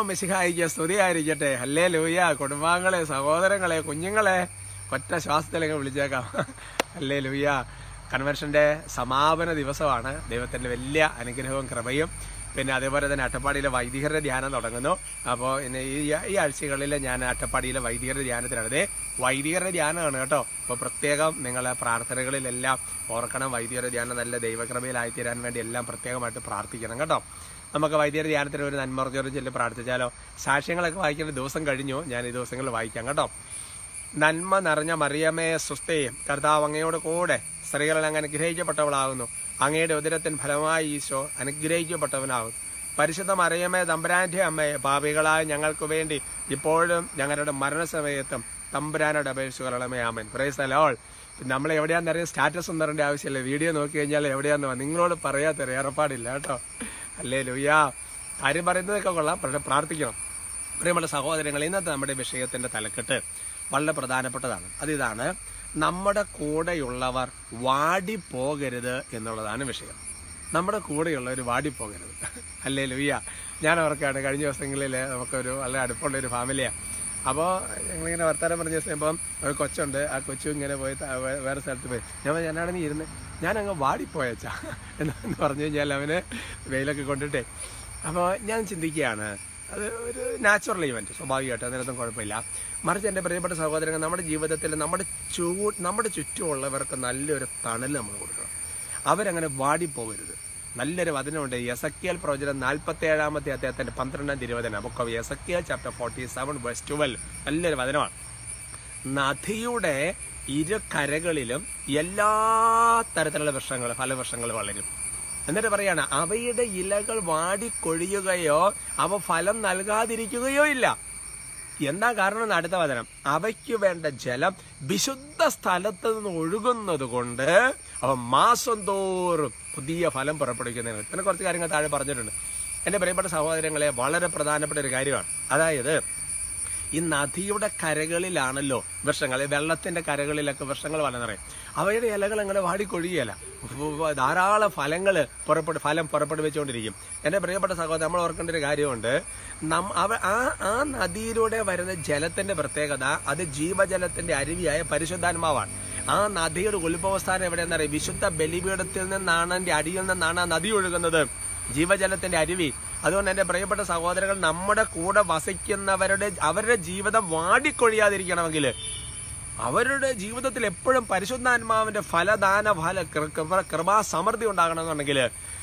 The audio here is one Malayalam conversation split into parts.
മിശിഹായിക്ക് സ്തുതിയായിരിക്കട്ടെ അല്ലേ ലൂയ കുടുംബാംഗങ്ങളെ സഹോദരങ്ങളെ കുഞ്ഞുങ്ങളെ ഒറ്റ ശ്വാസത്തിലൊക്കെ വിളിച്ചേക്കാം അല്ലേ ലൂയ കൺവെൻഷന്റെ സമാപന ദിവസമാണ് ദൈവത്തിന്റെ വലിയ അനുഗ്രഹവും കൃപയും പിന്നെ അതേപോലെ തന്നെ അട്ടപ്പാടിയിലെ വൈദികരുടെ ധ്യാനം തുടങ്ങുന്നു അപ്പോൾ ഇന്ന് ഈ ഈ ആഴ്ചകളിൽ ഞാൻ അട്ടപ്പാടിയിലെ വൈദികരുടെ ധ്യാനത്തിലാണ് ഇതേ വൈദികരുടെ ധ്യാനമാണ് കേട്ടോ അപ്പോൾ പ്രത്യേകം നിങ്ങളെ പ്രാർത്ഥനകളിലെല്ലാം ഓർക്കണം വൈദികരുടെ ധ്യാനം നല്ല ദൈവകൃപയിലായി തീരാൻ വേണ്ടി എല്ലാം പ്രത്യേകമായിട്ട് പ്രാർത്ഥിക്കണം കേട്ടോ നമുക്ക് വൈദ്യുതി ധ്യാനത്തിന് ഒരു നന്മർജോറ് ചൊല്ലി പ്രാർത്ഥിച്ചാലോ സാക്ഷ്യങ്ങളൊക്കെ വായിക്കേണ്ട ദിവസം കഴിഞ്ഞു ഞാൻ ഈ ദിവസങ്ങളിൽ വായിക്കാം കേട്ടോ നന്മ നിറഞ്ഞ മറിയമേ സുസ്ഥയും കർത്താവ് അങ്ങയോട് കൂടെ സ്ത്രീകളിൽ അങ്ങ് അനുഗ്രഹിക്കപ്പെട്ടവളാകുന്നു അങ്ങയുടെ ഉദരത്തിൻ ഫലമായി ഈശോ അനുഗ്രഹിക്കപ്പെട്ടവനാകുന്നു പരിശുദ്ധ മറിയമേ തമ്പുരാന്റെ അമ്മയെ പാപികളായ ഞങ്ങൾക്ക് വേണ്ടി ഇപ്പോഴും ഞങ്ങളുടെ മരണസമയത്തും തമ്പുരാനോട് അപേക്ഷിച്ചുകൊള്ളണമേ ആമൻ പ്രൈസ് ലോൾ നമ്മൾ എവിടെയാണെന്നറിയാൻ സ്റ്റാറ്റസ് ഒന്നും തരേണ്ട ആവശ്യമില്ല വീഡിയോ നോക്കി കഴിഞ്ഞാൽ എവിടെയാന്ന് പറ- നിങ്ങളോട് പറയാത്തൊരു ഏർപ്പാടില്ല കേട്ടോ അല്ലേ ലുയ്യാ കാര്യം പറയുന്നതൊക്കെ കൊള്ളാം പക്ഷെ പ്രാർത്ഥിക്കണം പ്രിയമുള്ള സഹോദരങ്ങൾ ഇന്നത്തെ നമ്മുടെ വിഷയത്തിന്റെ തലക്കെട്ട് വളരെ പ്രധാനപ്പെട്ടതാണ് അതിതാണ് നമ്മുടെ കൂടെയുള്ളവർ വാടിപ്പോകരുത് എന്നുള്ളതാണ് വിഷയം നമ്മുടെ കൂടെയുള്ളവർ വാടിപ്പോകരുത് അല്ലേ ലുയ്യ ഞാൻ അവർക്കാണ് കഴിഞ്ഞ ദിവസങ്ങളിൽ നമുക്കൊരു വളരെ അടുപ്പമുള്ള ഒരു ഫാമിലിയാണ് അപ്പോൾ ഞങ്ങളിങ്ങനെ വർത്താനം പറഞ്ഞ ദിവസം ഇപ്പം ഒരു കൊച്ചുണ്ട് ആ കൊച്ചു ഇങ്ങനെ പോയി ത- വേ- വേറെ സ്ഥലത്ത് പോയി ഞാൻ ഞാനാണ് നീ ഇരുന്ന് ഞാൻ അങ്ങ് വാടിപ്പോയച്ചാ എന്ന് പറഞ്ഞു കഴിഞ്ഞാൽ അവന് വെയിലൊക്കെ കൊണ്ടിട്ടേ അപ്പോൾ ഞാൻ ചിന്തിക്കുകയാണ് അത് ഒരു നാച്ചുറൽ ഇവന്റ് സ്വാഭാവികമായിട്ട് അതിനൊന്നും കുഴപ്പമില്ല മറിച്ച് എൻ്റെ പ്രിയപ്പെട്ട സഹോദരങ്ങൾ നമ്മുടെ ജീവിതത്തിൽ നമ്മുടെ ചൂ നമ്മുടെ ചുറ്റുമുള്ളവർക്ക് നല്ലൊരു തണൽ നമ്മൾ കൊടുക്കണം അവരങ്ങനെ വാടിപ്പോകരുത് നല്ലൊരു വചനമുണ്ട് എസക്കിയൽ പ്രവചനം നാൽപ്പത്തി ഏഴാമത്തെ അദ്ദേഹത്തിന്റെ പന്ത്രണ്ടാം തിരുവചനം book of Ezekiel chapter forty seven verse twelve നല്ലൊരു വചനമാണ് നദിയുടെ ഇരു കരകളിലും എല്ലാ തരത്തിലുള്ള വൃക്ഷങ്ങൾ ഫലവൃക്ഷങ്ങൾ വളരും എന്നിട്ട് പറയാണ് അവയുടെ ഇലകൾ വാടിക്കൊഴിയുകയോ അവ ഫലം നൽകാതിരിക്കുകയോ ഇല്ല എന്താ കാരണം എന്ന് അടുത്ത വചനം അവയ്ക്ക് വേണ്ട ജലം വിശുദ്ധ സ്ഥലത്ത് നിന്ന് ഒഴുകുന്നത് കൊണ്ട് അവ മാസം തോറും പുതിയ ഫലം പുറപ്പെടുവിക്കുന്നതിന് പിന്നെ കുറച്ച് കാര്യങ്ങൾ താഴെ പറഞ്ഞിട്ടുണ്ട് എന്റെ പ്രിയപ്പെട്ട സഹോദരങ്ങളെ വളരെ പ്രധാനപ്പെട്ട ഒരു കാര്യമാണ് അതായത് ഈ നദിയുടെ കരകളിലാണല്ലോ വൃക്ഷങ്ങൾ ഈ വെള്ളത്തിന്റെ കരകളിലൊക്കെ വൃക്ഷങ്ങൾ വളർന്നറിയും അവയുടെ ഇലകൾ അങ്ങനെ വാടിക്കൊഴിയല ധാരാളം ഫലങ്ങൾ പുറപ്പെടു ഫലം പുറപ്പെടുവിച്ചുകൊണ്ടിരിക്കും എന്റെ പ്രിയപ്പെട്ട സഹോദരൻ നമ്മൾ ഓർക്കേണ്ട ഒരു കാര്യമുണ്ട് നം അവ ആ ആ നദിയിലൂടെ വരുന്ന ജലത്തിന്റെ പ്രത്യേകത അത് ജീവജലത്തിന്റെ അരുവിയായ പരിശുദ്ധാത്മാവാണ് ആ നദിയുടെ ഉത്ഭവസ്ഥാനം എവിടെയെന്നറിയാം വിശുദ്ധ ബലിപീഠത്തിൽ നിന്നാണ് അതിന്റെ അടിയിൽ നിന്നാണ് ആ നദി ഒഴുകുന്നത് ജീവജലത്തിന്റെ അരുവി അതുകൊണ്ട് എന്റെ പ്രിയപ്പെട്ട സഹോദരങ്ങൾ നമ്മുടെ കൂടെ വസിക്കുന്നവരുടെ അവരുടെ ജീവിതം വാടിക്കൊഴിയാതിരിക്കണമെങ്കിൽ അവരുടെ ജീവിതത്തിൽ എപ്പോഴും പരിശുദ്ധാത്മാവിന്റെ ഫലദാന ഫല കൃ- കൃപ- കൃപാസമൃദ്ധി ഉണ്ടാകണമെന്നുണ്ടെങ്കിൽ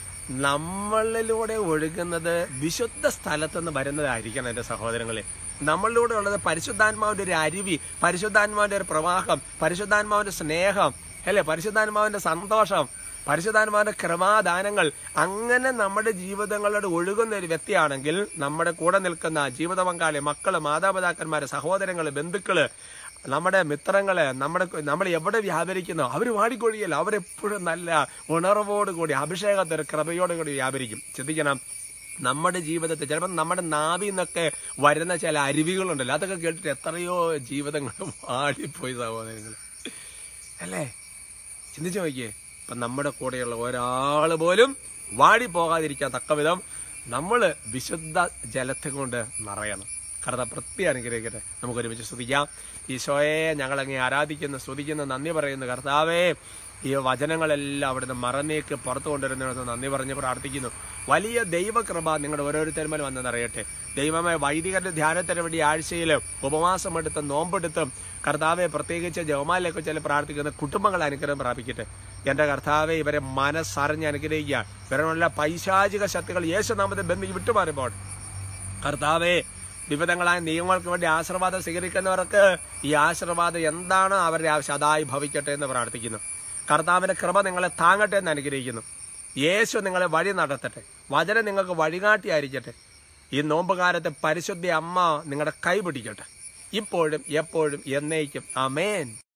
നമ്മളിലൂടെ ഒഴുകുന്നത് വിശുദ്ധ സ്ഥലത്തുനിന്ന് വരുന്നതായിരിക്കണം എന്റെ സഹോദരങ്ങളെ നമ്മളിലൂടെ ഉള്ളത് പരിശുദ്ധാത്മാവിന്റെ ഒരു അരുവി പരിശുദ്ധാത്മാവിന്റെ ഒരു പ്രവാഹം പരിശുദ്ധാത്മാവിന്റെ സ്നേഹം അല്ലെ പരിശുദ്ധാത്മാവിന്റെ സന്തോഷം പരിശുദ്ധാത്മാവിന്റെ ക്രമാദാനങ്ങൾ അങ്ങനെ നമ്മുടെ ജീവിതങ്ങളുടെ ഒഴുകുന്ന ഒരു വ്യക്തിയാണെങ്കിൽ നമ്മുടെ കൂടെ നിൽക്കുന്ന ജീവിത പങ്കാളി മക്കള് മാതാപിതാക്കന്മാര് സഹോദരങ്ങള് ബന്ധുക്കള് നമ്മുടെ മിത്രങ്ങള് നമ്മുടെ നമ്മൾ എവിടെ വ്യാപരിക്കുന്നോ അവര് വാടിക്കൊഴിയല്ല അവരെപ്പോഴും നല്ല ഉണർവോട് കൂടി അഭിഷേകത്തൊരു കൃപയോട് കൂടി വ്യാപരിക്കും ചിന്തിക്കണം നമ്മുടെ ജീവിതത്തിൽ ചിലപ്പോൾ നമ്മുടെ നാവിൽ നിന്നൊക്കെ വരുന്ന ചില അരുവികളുണ്ടല്ലോ അതൊക്കെ കേട്ടിട്ട് എത്രയോ ജീവിതങ്ങൾ വാടിപ്പോയി സഹോദരങ്ങൾ അല്ലേ ചിന്തിച്ചു നോക്കിയേ ഇപ്പൊ നമ്മുടെ കൂടെയുള്ള ഒരാൾ പോലും വാടി പോകാതിരിക്കാൻ തക്കവിധം നമ്മൾ വിശുദ്ധ ജലത്തെ കൊണ്ട് നിറയണം കർത്ത പ്രത്യേക അനുഗ്രഹിക്കട്ടെ നമുക്ക് ഒരുമിച്ച് സ്തുതിക്കാം ഈശോയെ ഞങ്ങൾ അങ്ങേ ആരാധിക്കുന്നു സ്തുതിക്കുന്നു നന്ദി പറയുന്നു കർത്താവേ ഈ വചനങ്ങളെല്ലാം അവിടുന്ന് മറന്നേക്ക് പുറത്തു കൊണ്ടുവരുന്നിടത്ത് നന്ദി പറഞ്ഞ് പ്രാർത്ഥിക്കുന്നു വലിയ ദൈവകൃപ നിങ്ങളുടെ ഓരോരുത്തരുമേൽ വന്നെന്നറിയട്ടെ ദൈവമേ വൈദികരുടെ ധ്യാനത്തിന് വേണ്ടി ആഴ്ചയിൽ ഉപവാസമെടുത്തും നോമ്പെടുത്തും കർത്താവെ പ്രത്യേകിച്ച് ജവമാലിലേക്ക് ചില പ്രാർത്ഥിക്കുന്ന കുടുംബങ്ങൾ അനുഗ്രഹം പ്രാപിക്കട്ടെ എന്റെ കർത്താവെ ഇവരെ മനസ്സറിഞ്ഞ് അനുഗ്രഹിക്കുക ഇവരുള്ള പൈശാചിക ശക്തികൾ യേശുനാമത്തെ ബന്ധി വിട്ടുമാറിപ്പോൾ കർത്താവെ വിവിധങ്ങളായ നിയമങ്ങൾക്ക് വേണ്ടി ആശീർവാദം സ്വീകരിക്കുന്നവർക്ക് ഈ ആശീർവാദം എന്താണ് അവരുടെ ആവശ്യം അതായി ഭവിക്കട്ടെ എന്ന് പ്രാർത്ഥിക്കുന്നു കർത്താവിന്റെ കൃപ നിങ്ങളെ താങ്ങട്ടെ എന്ന് അനുഗ്രഹിക്കുന്നു യേശു നിങ്ങളെ വഴി നടത്തട്ടെ വചനം നിങ്ങൾക്ക് വഴികാട്ടിയായിരിക്കട്ടെ ഈ നോമ്പുകാലത്തെ പരിശുദ്ധ അമ്മ നിങ്ങളുടെ കൈ പിടിക്കട്ടെ ഇപ്പോഴും എപ്പോഴും എന്നേക്കും അമേൻ